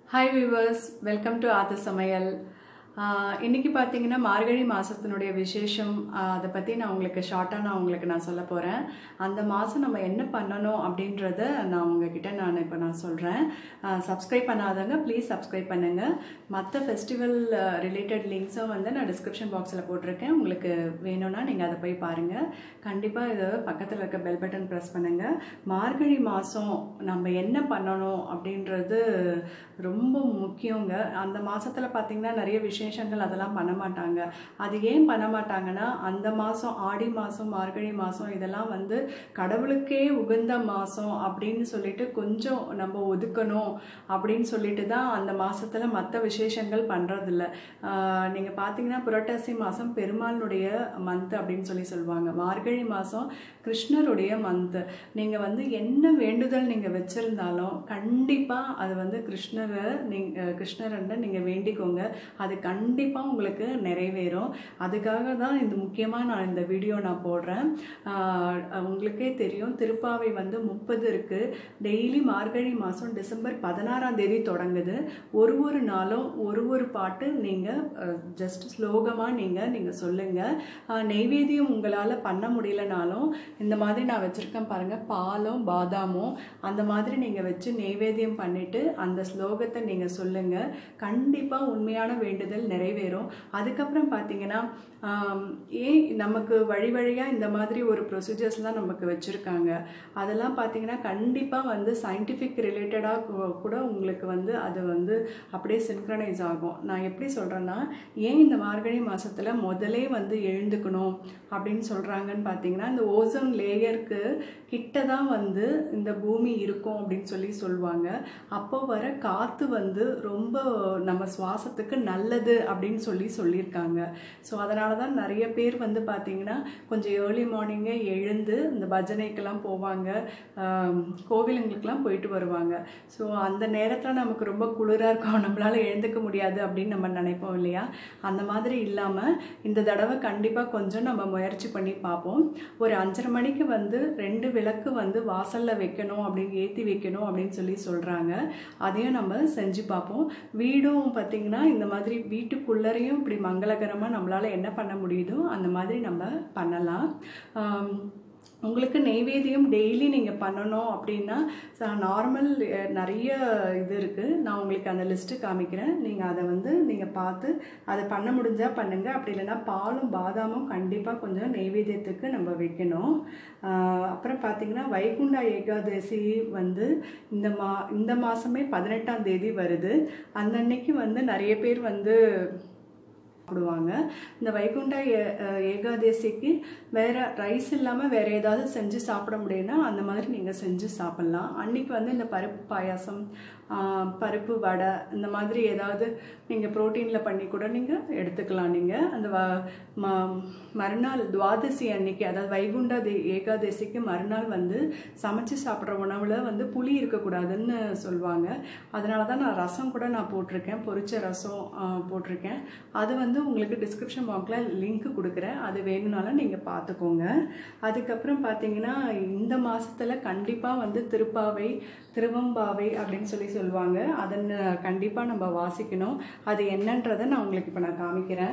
hi viewers welcome to ஆத்த சமையல் ஆஹ் இன்னைக்கு பார்த்தீங்கன்னா மார்கழி மாதத்தினுடைய விசேஷம் ஆஹ் அதை பற்றி நான் உங்களுக்கு ஷார்ட்டாக நான் உங்களுக்கு நான் சொல்ல போகிறேன் அந்த மாதம் நம்ம என்ன பண்ணணும் அப்படின்றத நான் உங்ககிட்ட நான் இப்போ நான் சொல்கிறேன் சப்ஸ்கிரைப் பண்ணாதவங்க ப்ளீஸ் சப்ஸ்கிரைப் பண்ணுங்கள் மற்ற ஃபெஸ்டிவல் ரிலேட்டட் லிங்க்ஸும் வந்து நான் டிஸ்கிரிப்ஷன் பாக்ஸில் போட்டிருக்கேன் உங்களுக்கு வேணும்னா நீங்கள் அதை போய் பாருங்கள் கண்டிப்பாக இது பக்கத்தில் இருக்க பெல் பட்டன் ப்ரெஸ் பண்ணுங்கள் மார்கழி மாதம் நம்ம என்ன பண்ணணும் அப்படின்றது ரொம்ப முக்கியங்க அந்த மாதத்தில் பார்த்திங்கன்னா நிறைய விசேஷங்கள் அதெல்லாம் பண்ண மாட்டாங்க அது ஏன் பண்ண மாட்டாங்கன்னா அந்த மாதம் ஆடி மாதம் மார்கழி மாதம் இதெல்லாம் வந்து கடவுளுக்கே உகந்த மாதம் அப்படின்னு சொல்லிட்டு கொஞ்சம் நம்ம ஒதுக்கணும் அப்படின்னு சொல்லிட்டு தான் அந்த மாதத்தில் மற்ற விசேஷங்கள் பண்ணுறதில்ல நீங்கள் பார்த்தீங்கன்னா புரட்டாசி மாதம் பெருமாளுடைய மந்த் அப்படின்னு சொல்லி சொல்லுவாங்க மார்கழி மாதம் கிருஷ்ணருடைய மந்த் நீங்கள் வந்து என்ன வேண்டுதல் நீங்கள் வச்சுருந்தாலும் கண்டிப்பாக அது வந்து கிருஷ்ணரை நீங்கள் கிருஷ்ணரண்ட நீங்கள் வேண்டிக்கோங்க அது கண்டிப்பாக உங்களுக்கு நிறைவேறும் அதுக்காக தான் இந்த முக்கியமாக நான் இந்த வீடியோ நான் போடுறேன் ஆஹ் உங்களுக்கே தெரியும் திருப்பாவை வந்து முப்பது இருக்குது டெய்லி மார்கழி மாதம் டிசம்பர் பதினாறாம் தேதி தொடங்குது ஒரு ஒரு நாளும் ஒரு ஒரு பாட்டு நீங்கள் ஜஸ்ட் ஸ்லோகமாக நீங்கள் நீங்கள் சொல்லுங்கள் நெய்வேத்தியம் உங்களால் பண்ண முடியலனாலும் இந்த மாதிரி நான் வச்சுருக்கேன் பாருங்கள் பாலும் பாதாமும் அந்த மாதிரி நீங்கள் வச்சு நெய்வேத்தியம் பண்ணிவிட்டு அந்த ஸ்லோகத்தை நீங்கள் சொல்லுங்கள் கண்டிப்பாக உண்மையான வேண்டுதல் நிறைவேறும் அதுக்கப்புறம் பார்த்தீங்கன்னா ஆம், ஏன் நமக்கு வழி வழியாக இந்த மாதிரி ஒரு ப்ரொசீஜர்ஸ்லாம் நமக்கு வச்சுருக்காங்க அதெல்லாம் பார்த்தீங்கன்னா கண்டிப்பாக வந்து சயின்டிஃபிக் ரிலேட்டடாக கூட உங்களுக்கு வந்து அது வந்து அப்படியே சின்க்ரனைஸ் ஆகும் நான் எப்படி சொல்கிறேன்னா ஏன் இந்த மார்கழி மாதத்தில் முதலே வந்து எழுந்துக்கணும் அப்படின்னு சொல்கிறாங்கன்னு பார்த்தீங்கன்னா இந்த ஓசோன் லேயருக்கு கிட்ட தான் வந்து இந்த பூமி இருக்கும் அப்படின்னு சொல்லி சொல்லுவாங்க அப்போ வர காற்று வந்து ரொம்ப நம்ம சுவாசத்துக்கு நல்லது அப்படின்னு சொல்லி சொல்லியிருக்காங்க ஸோ அதனால தான் நிறைய பேர் வந்து பார்த்தீங்கன்னா கொஞ்சம் ஏர்லி மார்னிங்கே எழுந்து இந்த பஜனைக்கெல்லாம் போவாங்க ஆம், கோவிலுங்களுக்கெல்லாம் போயிட்டு வருவாங்க ஸோ அந்த நேரத்தில் நமக்கு ரொம்ப குளிராக இருக்கும் நம்மளால் எழுந்துக்க முடியாது அப்படின்னு நம்ம நினைப்போம் இல்லையா அந்த மாதிரி இல்லாமல் இந்த தடவை கண்டிப்பாக கொஞ்சம் நம்ம முயற்சி பண்ணி பார்ப்போம் ஒரு அஞ்சரை மணிக்கு வந்து ரெண்டு விளக்கு வந்து வாசலில் வைக்கணும் அப்படின்னு ஏற்றி வைக்கணும் அப்படின்னு சொல்லி சொல்கிறாங்க அதையும் நம்ம செஞ்சு பார்ப்போம் வீடும் பார்த்திங்கன்னா இந்த மாதிரி வீட்டுக்குள்ளரையும் இப்படி மங்களகரமாக நம்மளால் என்ன பண்ண முடியுதோ அந்த மாதிரி நம்ம பண்ணலாம் ஆம், உங்களுக்கு நெய்வேத்தியம் டெய்லி நீங்கள் பண்ணணும் அப்படின்னா நார்மல் நிறைய இது இருக்குது நான் உங்களுக்கு அந்த லிஸ்ட்டு காமிக்கிறேன் நீங்கள் அதை வந்து நீங்கள் பார்த்து அதை பண்ண முடிஞ்சால் பண்ணுங்கள் அப்படி இல்லைன்னா பாலும் பாதாமும் கண்டிப்பாக கொஞ்சம் நெய்வேத்தியத்துக்கு நம்ம வைக்கணும் ஆஹ் அப்புறம் பார்த்தீங்கன்னா வைகுண்டா ஏகாதசி வந்து இந்த மா இந்த மாதமே பதினெட்டாம் தேதி வருது அந்த அன்னைக்கு வந்து நிறைய பேர் வந்து சாப்பிடுவாங்க இந்த வைகுண்டா ஏ- அஹ் ஏகாதசிக்கு வேற ரைஸ் இல்லாமல் வேற ஏதாவது செஞ்சு சாப்பிட முடியும்னா அந்த மாதிரி நீங்கள் செஞ்சு சாப்பிட்லாம் அன்னைக்கு வந்து இந்த பருப்பு பாயாசம் ஆஹ் பருப்பு வடை இந்த மாதிரி ஏதாவது நீங்கள் ப்ரோட்டீனில் பண்ணி கூட நீங்கள் எடுத்துக்கலாம் நீங்கள் அந்த வ ம- மறுநாள் துவாதசி அன்னைக்கு அதாவது வைகுண்டா தே ஏகாதசிக்கு மறுநாள் வந்து சமைச்சு சாப்பிட்ற உணவில் வந்து புளி இருக்கக்கூடாதுன்னு சொல்லுவாங்க அதனால தான் நான் ரசம் கூட நான் போட்டிருக்கேன் பொரிச்ச ரசம் ஆஹ் போட்டிருக்கேன் அது வந்து உங்களுக்கு டிஸ்கிரிப்ஷன் பாக்ஸில் லிங்க் கொடுக்குறேன் அது வேணும்னாலும் நீங்கள் பார்த்துக்கோங்க அதுக்கப்புறம் பார்த்தீங்கன்னா இந்த மாதத்தில் கண்டிப்பாக வந்து திருப்பாவை திருவம்பாவை அப்படின்னு சொல்லி சொல்லுவாங்க அதன் கண்டிப்பாக நம்ம வாசிக்கணும் அது என்னன்றதை நான் உங்களுக்கு இப்போ நான் காமிக்கிறேன்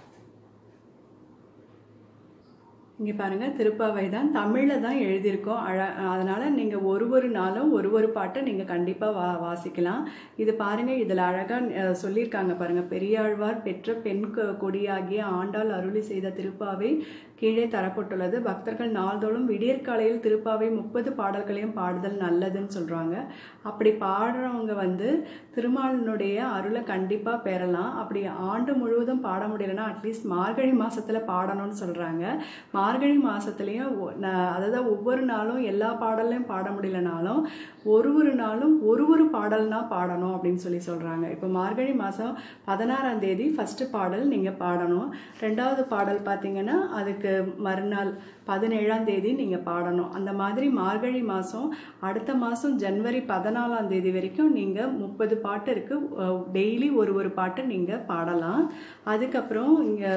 இங்கே பாருங்கள் திருப்பாவை தான் தமிழில் தான் எழுதியிருக்கோம் அழ அதனால் நீங்கள் ஒரு ஒரு நாளும் ஒரு ஒரு பாட்டை நீங்கள் கண்டிப்பாக வா வாசிக்கலாம் இது பாருங்கள் இதில் அழகாக சொல்லியிருக்காங்க பாருங்கள் பெரியாழ்வார் பெற்ற பெண் கொ- கொடியாகிய ஆண்டாள் அருளி செய்த திருப்பாவை கீழே தரப்பட்டுள்ளது பக்தர்கள் நாள்தோறும் விடியற்காலையில் திருப்பாவை முப்பது பாடல்களையும் பாடுதல் நல்லதுன்னு சொல்கிறாங்க அப்படி பாடுறவங்க வந்து திருமாலினுடைய அருளை கண்டிப்பாக பெறலாம் அப்படி ஆண்டு முழுவதும் பாட முடியலன்னா அட்லீஸ்ட் மார்கழி மாதத்தில் பாடணும்னு சொல்கிறாங்க மார்கழி மாதத்துலேயும் அதாவது ஒவ்வொரு நாளும் எல்லா பாடலையும் பாட முடியலனாலும் ஒரு ஒரு நாளும் ஒரு ஒரு பாடல்னா பாடணும் அப்படின்னு சொல்லி சொல்கிறாங்க இப்போ மார்கழி மாதம் பதினாறாம் தேதி ஃபஸ்ட்டு பாடல் நீங்கள் பாடணும் ரெண்டாவது பாடல் பார்த்தீங்கன்னா அதுக்கு மறுநாள் பதினேழாம் தேதி நீங்கள் பாடணும் அந்த மாதிரி மார்கழி மாதம் அடுத்த மாதம் ஜனவரி பதினாலாம் தேதி வரைக்கும் நீங்கள் முப்பது பாட்டு இருக்குது டெய்லி ஒரு ஒரு பாட்டு நீங்கள் பாடலாம் அதுக்கப்புறம் இங்கே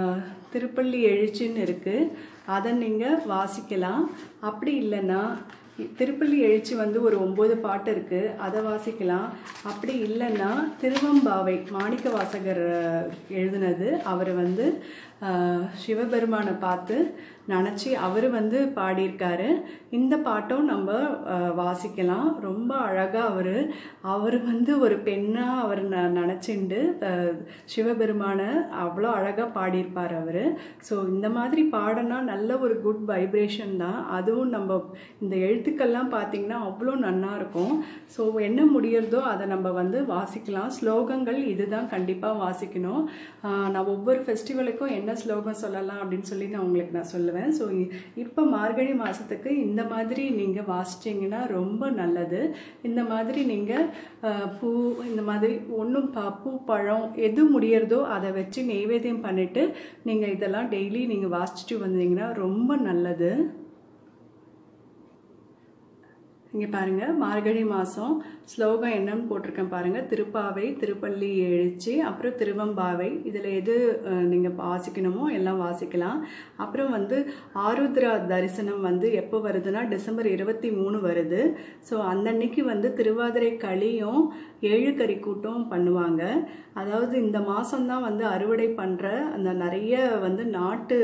திருப்பள்ளி எழுச்சின்னு இருக்குது அதை நீங்கள் வாசிக்கலாம் அப்படி இல்லைன்னா திருப்பள்ளி எழுச்சி வந்து ஒரு ஒம்பது பாட்டு இருக்குது அதை வாசிக்கலாம் அப்படி இல்லைன்னா திருவம்பாவை மாணிக்க வாசகர் அஹ், எழுதினது அவர் வந்து அஹ், சிவபெருமானை பார்த்து நினச்சி அவர் வந்து பாடியிருக்காரு இந்த பாட்டும் நம்ம அஹ், வாசிக்கலாம் ரொம்ப அழகாக அவர் அவர் வந்து ஒரு பெண்ணாக அவர் ந நினச்சிண்டு சிவபெருமானை அவ்வளோ அழகாக பாடியிருப்பார் அவர் ஸோ இந்த மாதிரி பாடனா நல்ல ஒரு குட் வைப்ரேஷன் தான் அதுவும் நம்ம இந்த எழுத்துக்கள்லாம் பார்த்திங்கன்னா அவ்வளோ நன்னா இருக்கும் ஸோ என்ன முடியறதோ அதை நம்ம வந்து வாசிக்கலாம் ஸ்லோகங்கள் இதுதான் கண்டிப்பாக வாசிக்கணும் ஆஹ் நான் ஒவ்வொரு ஃபெஸ்டிவலுக்கும் என்ன ஸ்லோகம் சொல்லலாம் அப்படின்னு சொல்லி நான் உங்களுக்கு நான் சொல்லுவேன் ஸோ இப்போ மார்கழி மாதத்துக்கு இந்த மாதிரி நீங்கள் வாசிச்சிங்கன்னா ரொம்ப நல்லது இந்த மாதிரி நீங்கள் பூ இந்த மாதிரி ஒன்றும் ப பூ பழம் எது முடியறதோ அதை வச்சு நெய்வேத்தியம் பண்ணிவிட்டு நீங்கள் இதெல்லாம் டெய்லி நீங்கள் வாசிச்சுட்டு வந்தீங்கன்னா ரொம்ப நல்லது இங்கே பாருங்கள் மார்கழி மாதம் ஸ்லோகம் என்னன்னு போட்டிருக்கேன் பாருங்கள் திருப்பாவை திருப்பள்ளி எழுச்சி அப்புறம் திருவம்பாவை இதில் எது நீங்கள் வாசிக்கணுமோ எல்லாம் வாசிக்கலாம் அப்புறம் வந்து ஆருத்ரா தரிசனம் வந்து எப்போ வருதுன்னா டிசம்பர் இருபத்தி மூணு வருது ஸோ அன்னன்னைக்கு வந்து திருவாதிரை களியும் ஏழு கறி கூட்டம் பண்ணுவாங்க அதாவது இந்த மாதம்தான் வந்து அறுவடை பண்ணுற அந்த நிறைய வந்து நாட்டு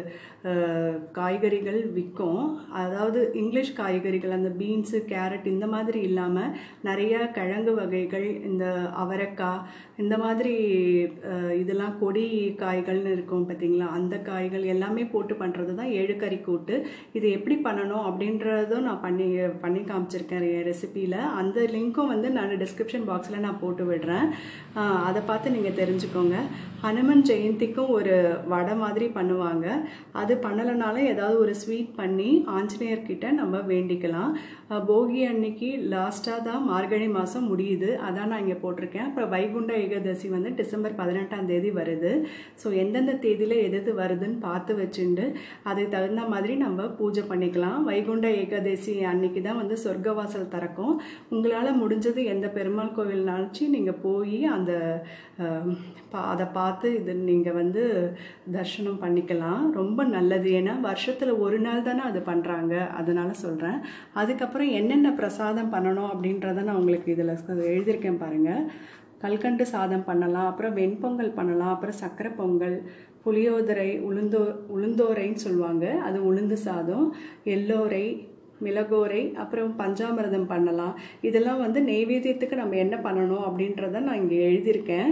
அஹ், காய்கறிகள் விற்கும் அதாவது இங்கிலீஷ் காய்கறிகள் அந்த பீன்ஸு கேரட் இந்த மாதிரி இல்லாமல் நிறைய கிழங்கு வகைகள் இந்த அவரைக்காய் இந்த மாதிரி அஹ், இதெல்லாம் கொடி காய்கள்னு இருக்கும் பார்த்தீங்களா அந்த காய்கள் எல்லாமே போட்டு பண்ணுறது தான் ஏழுக்கறி கூட்டு இது எப்படி பண்ணணும் அப்படின்றதும் நான் பண்ணி பண்ணி காமிச்சிருக்கேன் என் ரெசிப்பியில் அந்த லிங்க்கும் வந்து நான் டிஸ்கிரிப்ஷன் பாக்ஸில் நான் போட்டு விடுறேன் அஹ், அதை பார்த்து நீங்கள் தெரிஞ்சுக்கோங்க ஹனுமன் ஜெயந்திக்கும் ஒரு வடை மாதிரி பண்ணுவாங்க அது பண்ணலைனாலும் ஏதாவது ஒரு ஸ்வீட் பண்ணி ஆஞ்சநேயர்கிட்ட நம்ம வேண்டிக்கலாம் அஹ், போகி அன்னைக்கு லாஸ்ட்டாக தான் மார்கழி மாதம் முடியுது அதான் நான் இங்கே போட்டிருக்கேன் அப்புறம் வைகுண்ட ஏகாதசி வந்து டிசம்பர் பதினெட்டாம் தேதி வருது ஸோ எந்தெந்த தேதியில் எது எது வருதுன்னு பார்த்து வச்சுண்டு அதுக்கு தகுந்த மாதிரி நம்ம பூஜை பண்ணிக்கலாம் வைகுண்ட ஏகாதசி அன்னைக்கு தான் வந்து சொர்க்கவாசல் திறக்கும் உங்களால் முடிஞ்சது எந்த பெருமாள் கோவில் நினச்சி நீங்கள் போய் அந்த அஹ், பா- அதை பார்த்து இது நீங்கள் வந்து தரிசனம் பண்ணிக்கலாம் ரொம்ப நல்லது ஏன்னா வருஷத்தில் ஒரு நாள் தானே அது பண்ணுறாங்க அதனால சொல்கிறேன் அதுக்கப்புறம் என்னென்ன பிரசாதம் பண்ணணும் அப்படின்றத நான் உங்களுக்கு இதில் எழுதியிருக்கேன் பாருங்கள் கல்கண்டு சாதம் பண்ணலாம் அப்புறம் வெண்பொங்கல் பண்ணலாம் அப்புறம் சக்கரை பொங்கல் புளியோதரை உளுந்தோ உளுந்தோரைன்னு சொல்லுவாங்க அது உளுந்து சாதம் எல்லோரை மிளகோரை அப்புறம் பஞ்சாமிர்தம் பண்ணலாம் இதெல்லாம் வந்து நெய்வேத்தியத்துக்கு நம்ம என்ன பண்ணணும் அப்படின்றத நான் இங்கே எழுதியிருக்கேன்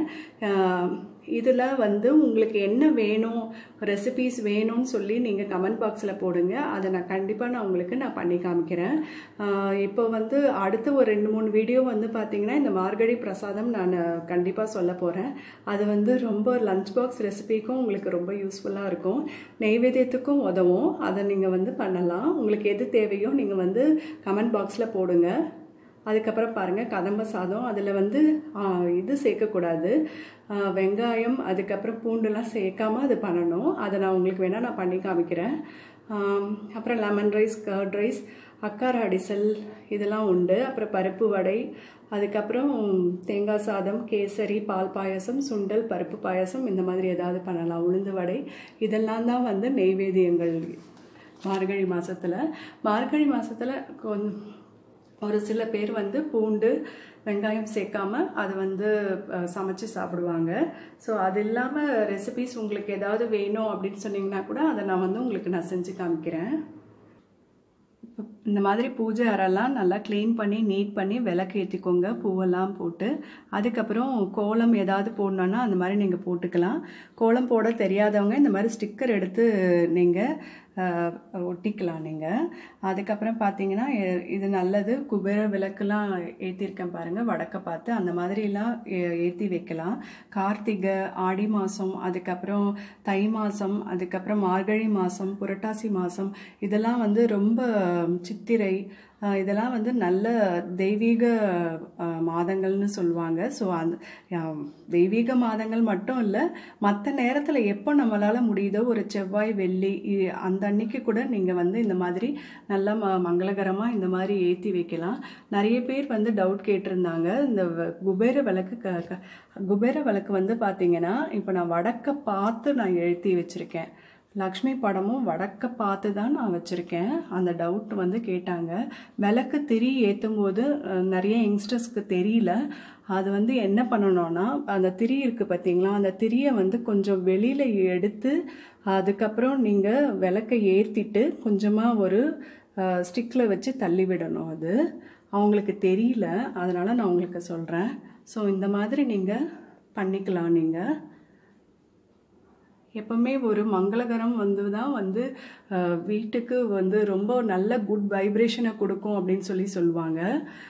இதில் வந்து உங்களுக்கு என்ன வேணும் ரெசிபீஸ் வேணும்னு சொல்லி நீங்கள் கமெண்ட் பாக்ஸில் போடுங்க அதை நான் கண்டிப்பாக நான் உங்களுக்கு நான் பண்ணி காமிக்கிறேன் ஆஹ் இப்போ வந்து அடுத்த ஒரு ரெண்டு மூணு வீடியோ வந்து பார்த்தீங்கன்னா இந்த மார்கழி பிரசாதம் நான் கண்டிப்பாக சொல்ல போகிறேன் அது வந்து ரொம்ப லஞ்ச் பாக்ஸ் ரெசிபிக்கும் உங்களுக்கு ரொம்ப யூஸ்ஃபுல்லாக இருக்கும் நெய்வேத்தியத்துக்கும் உதவும் அதை நீங்கள் வந்து பண்ணலாம் உங்களுக்கு எது தேவையோ நீங்கள் வந்து கமெண்ட் பாக்ஸில் போடுங்க அதுக்கப்புறம் பாருங்கள் கதம்ப சாதம் அதில் வந்து ஆ, இது சேர்க்கக்கூடாது ஆ, வெங்காயம் அதுக்கப்புறம் பூண்டுலாம் சேர்க்காம அது பண்ணணும் அதை நான் உங்களுக்கு வேணால் நான் பண்ணி காமிக்கிறேன் ஆம், அப்புறம் லெமன் ரைஸ் கர்ட் ரைஸ் அக்கார அடிசல் இதெல்லாம் உண்டு அப்புறம் பருப்பு வடை அதுக்கப்புறம் தேங்காய் சாதம் கேசரி பால் பாயாசம் சுண்டல் பருப்பு பாயாசம் இந்த மாதிரி ஏதாவது பண்ணலாம் உளுந்து வடை இதெல்லாம் தான் வந்து நெய்வேத்தியங்கள் மார்கழி மாதத்தில் மார்கழி மாதத்தில் கொஞ்சம் ஒரு சில பேர் வந்து பூண்டு வெங்காயம் சேர்க்காம அது வந்து அஹ், சமைச்சு சாப்பிடுவாங்க ஸோ அது இல்லாமல் ரெசிபிஸ் உங்களுக்கு ஏதாவது வேணும் அப்படின்னு சொன்னீங்கன்னா கூட அதை நான் வந்து உங்களுக்கு நான் செஞ்சு காமிக்கிறேன் இப்போ இந்த மாதிரி பூஜை அறைலாம் நல்லா க்ளீன் பண்ணி நீட் பண்ணி விளக்கு ஏற்றிக்கோங்க பூவெல்லாம் போட்டு அதுக்கப்புறம் கோலம் ஏதாவது போடணுன்னா அந்த மாதிரி நீங்கள் போட்டுக்கலாம் கோலம் போட தெரியாதவங்க இந்த மாதிரி ஸ்டிக்கர் எடுத்து நீங்கள் ஒட்டிக்கலாம் நீங்கள் அதுக்கப்புறம் பார்த்தீங்கன்னா எ- இது நல்லது குபேர விளக்குலாம் ஏற்றிருக்கேன் பாருங்கள் வடக்க பார்த்து அந்த மாதிரிலாம் ஏற்றி வைக்கலாம் கார்த்திகை ஆடி மாதம் அதுக்கப்புறம் தை மாதம் அதுக்கப்புறம் மார்கழி மாதம் புரட்டாசி மாதம் இதெல்லாம் வந்து ரொம்ப சித்திரை அஹ், இதெல்லாம் வந்து நல்ல தெய்வீக அஹ், மாதங்கள்னு சொல்லுவாங்க ஸோ அந்த அஹ், தெய்வீக மாதங்கள் மட்டும் இல்லை மற்ற நேரத்தில் எப்போ நம்மளால் முடியுதோ ஒரு செவ்வாய் வெள்ளி இ- அந்த அன்னைக்கு கூட நீங்கள் வந்து இந்த மாதிரி நல்லா ம மங்களகரமாக இந்த மாதிரி ஏற்றி வைக்கலாம் நிறைய பேர் வந்து டவுட் கேட்டிருந்தாங்க இந்த வ- குபேர விளக்கு க க- குபேர விளக்கு வந்து பார்த்தீங்கன்னா இப்போ நான் வடக்க பார்த்து நான் எழுத்தி வச்சுருக்கேன் லக்ஷ்மி படமும் வடக்க பார்த்து தான் நான் வச்சுருக்கேன் அந்த டவுட் வந்து கேட்டாங்க விளக்கு திரி ஏற்றும் போது அஹ், நிறைய யங்ஸ்டர்ஸ்க்கு தெரியல அது வந்து என்ன பண்ணணும்னா அந்த திரி இருக்குது பார்த்தீங்களா அந்த திரியை வந்து கொஞ்சம் வெளியில் எடுத்து அதுக்கப்புறம் நீங்கள் விளக்கை ஏற்றிட்டு கொஞ்சமாக ஒரு ஸ்டிக்கில் வச்சு தள்ளி விடணும் அது அவங்களுக்கு தெரியல அதனால் நான் உங்களுக்கு சொல்கிறேன் ஸோ இந்த மாதிரி நீங்கள் பண்ணிக்கலாம் நீங்கள் எப்பவுமே ஒரு மங்களகரம் வந்து தான் வந்து அஹ், வீட்டுக்கு வந்து ரொம்ப நல்ல குட் வைப்ரேஷனை கொடுக்கும் அப்படின்னு சொல்லி சொல்லுவாங்க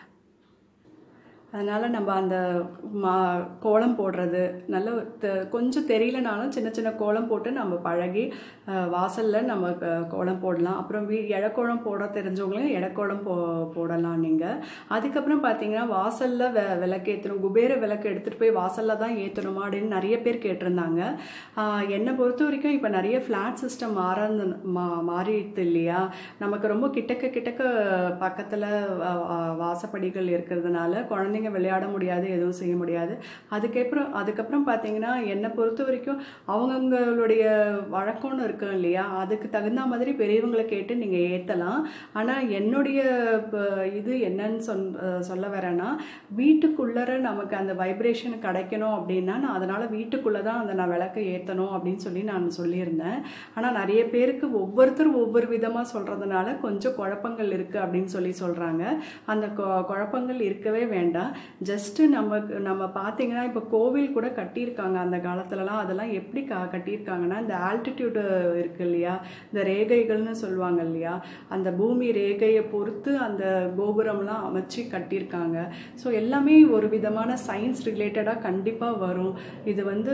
அதனால் நம்ம அந்த மா கோலம் போடுறது நல்ல த- கொஞ்சம் தெரியலனாலும் சின்ன சின்ன கோலம் போட்டு நம்ம பழகி வாசலில் நம்ம அஹ், கோலம் போடலாம் அப்புறம் வீ இழக்கோலம் போட தெரிஞ்சவங்களும் இழக்கோலம் போ போடலாம் நீங்கள் அதுக்கப்புறம் பார்த்தீங்கன்னா வாசலில் வெ விளக்கேற்றணும் குபேர விளக்கு எடுத்துகிட்டு போய் வாசலில் தான் ஏற்றணுமா அப்படின்னு நிறைய பேர் கேட்டிருந்தாங்க ஆஹ், என்னை பொறுத்த வரைக்கும் இப்போ நிறைய ஃப்ளாட் சிஸ்டம் மாறந்து மா மாறிடுது இல்லையா நமக்கு ரொம்ப கிட்டக்க கிட்டக்க பக்கத்தில் வாசப்படிகள் இருக்கிறதுனால குழந்தைங்க விளையாட முடியாது எதுவும் செய்ய முடியாது அதுக்கப்புறம் அதுக்கப்புறம் பார்த்தீங்கன்னா என்னை பொறுத்த வரைக்கும் அவங்கவுங்களுடைய வழக்கம்னு இருக்கும் இல்லையா அதுக்கு தகுந்த மாதிரி பெரியவங்களை கேட்டு நீங்கள் ஏற்றலாம் ஆனால் என்னுடைய ப- இது என்னன்னு சொல் சொல்ல வரேன்னா வீட்டுக்குள்ளர நமக்கு அந்த வைப்ரேஷன் கிடைக்கணும் அப்படின்னா நான் அதனால் வீட்டுக்குள்ளே தான் அந்த நான் விளக்கை ஏற்றணும் அப்படின்னு சொல்லி நான் சொல்லியிருந்தேன் ஆனால் நிறைய பேருக்கு ஒவ்வொருத்தரும் ஒவ்வொரு விதமாக சொல்கிறதுனால கொஞ்சம் குழப்பங்கள் இருக்குது அப்படின்னு சொல்லி சொல்கிறாங்க அந்த கொ- குழப்பங்கள் இருக்கவே வேண்டாம் ஜஸ்ட்டு நமக்கு நம்ம பார்த்தீங்கன்னா இப்போ கோவில் கூட கட்டியிருக்காங்க அந்த காலத்துலலாம் அதெல்லாம் எப்படி கா கட்டியிருக்காங்கன்னா இந்த ஆல்டிடியூடு இருக்கு இல்லையா இந்த ரேகைகள்னு சொல்லுவாங்க இல்லையா அந்த பூமி ரேகையை பொறுத்து அந்த கோபுரம்லாம் அமைச்சு கட்டியிருக்காங்க ஸோ எல்லாமே ஒரு விதமான சயின்ஸ் ரிலேட்டடாக கண்டிப்பாக வரும் இது வந்து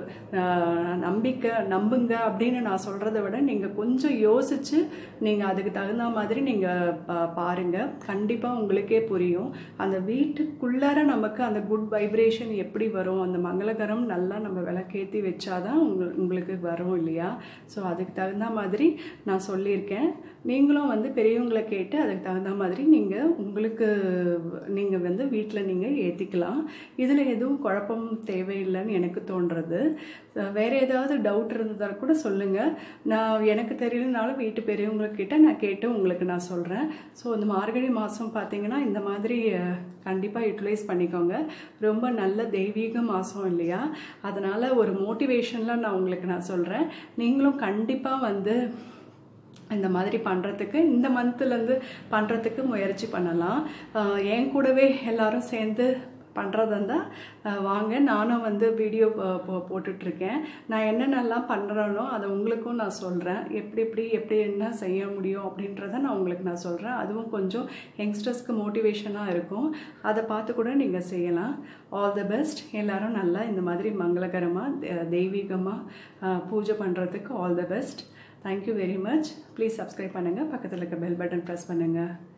ஆஹ், நம்பிக்கை நம்புங்க அப்படின்னு நான் சொல்கிறத விட நீங்கள் கொஞ்சம் யோசிச்சு நீங்கள் அதுக்கு தகுந்த மாதிரி நீங்கள் பா பாருங்கள் கண்டிப்பாக உங்களுக்கே புரியும் அந்த வீட்டுக்குள்ளார நமக்கு அந்த குட் வைப்ரேஷன் எப்படி வரும் அந்த மங்களகரம் நல்லா நம்ம விளக்கேற்றி வச்சாதான் உங்க உங்களுக்கு வரும் இல்லையா ஸோ அதுக்கு தகுந்த மாதிரி நான் சொல்லியிருக்கேன் நீங்களும் வந்து பெரியவங்களை கேட்டு அதுக்கு தகுந்த மாதிரி நீங்கள் உங்களுக்கு நீங்கள் வந்து வீட்டில் நீங்கள் ஏற்றிக்கலாம் இதில் எதுவும் குழப்பம் தேவையில்லைன்னு எனக்கு தோன்றது அஹ் வேற ஏதாவது டவுட் இருந்ததா கூட சொல்லுங்கள் நான் எனக்கு தெரியலனாலும் வீட்டு பெரியவங்கக்கிட்ட நான் கேட்டு உங்களுக்கு நான் சொல்கிறேன் ஸோ இந்த மார்கழி மாதம் பார்த்தீங்கன்னா இந்த மாதிரி கண்டிப்பாக யூட்டிலைஸ் பண்ணிக்கோங்க ரொம்ப நல்ல தெய்வீக மாதம் இல்லையா அதனால் ஒரு மோட்டிவேஷனில் நான் உங்களுக்கு நான் சொல்கிறேன் நீங்களும் கண்டிப்பாக வந்து இந்த மாதிரி பண்ணுறதுக்கு இந்த மந்த்லேருந்து பண்ணுறதுக்கு முயற்சி பண்ணலாம் ஆஹ் என் கூடவே எல்லாரும் சேர்ந்து பண்ணுறதா வாங்க நானும் வந்து வீடியோ போ போட்டுட்ருக்கேன் நான் என்னென்னலாம் பண்ணுறேனோ அதை உங்களுக்கும் நான் சொல்கிறேன் எப்படி எப்படி எப்படி என்ன செய்ய முடியும் அப்படின்றத நான் உங்களுக்கு நான் சொல்கிறேன் அதுவும் கொஞ்சம் யங்ஸ்டர்ஸ்க்கு மோட்டிவேஷனாக இருக்கும் அதை பார்த்து கூட நீங்கள் செய்யலாம் ஆல் த பெஸ்ட் எல்லாரும் நல்லா இந்த மாதிரி மங்களகரமாக தெய்வீகமாக பூஜை பண்ணுறதுக்கு all the best thank you very much please subscribe பண்ணுங்கள் பக்கத்தில் இருக்க பெல் பட்டன் ப்ரெஸ் பண்ணுங்கள்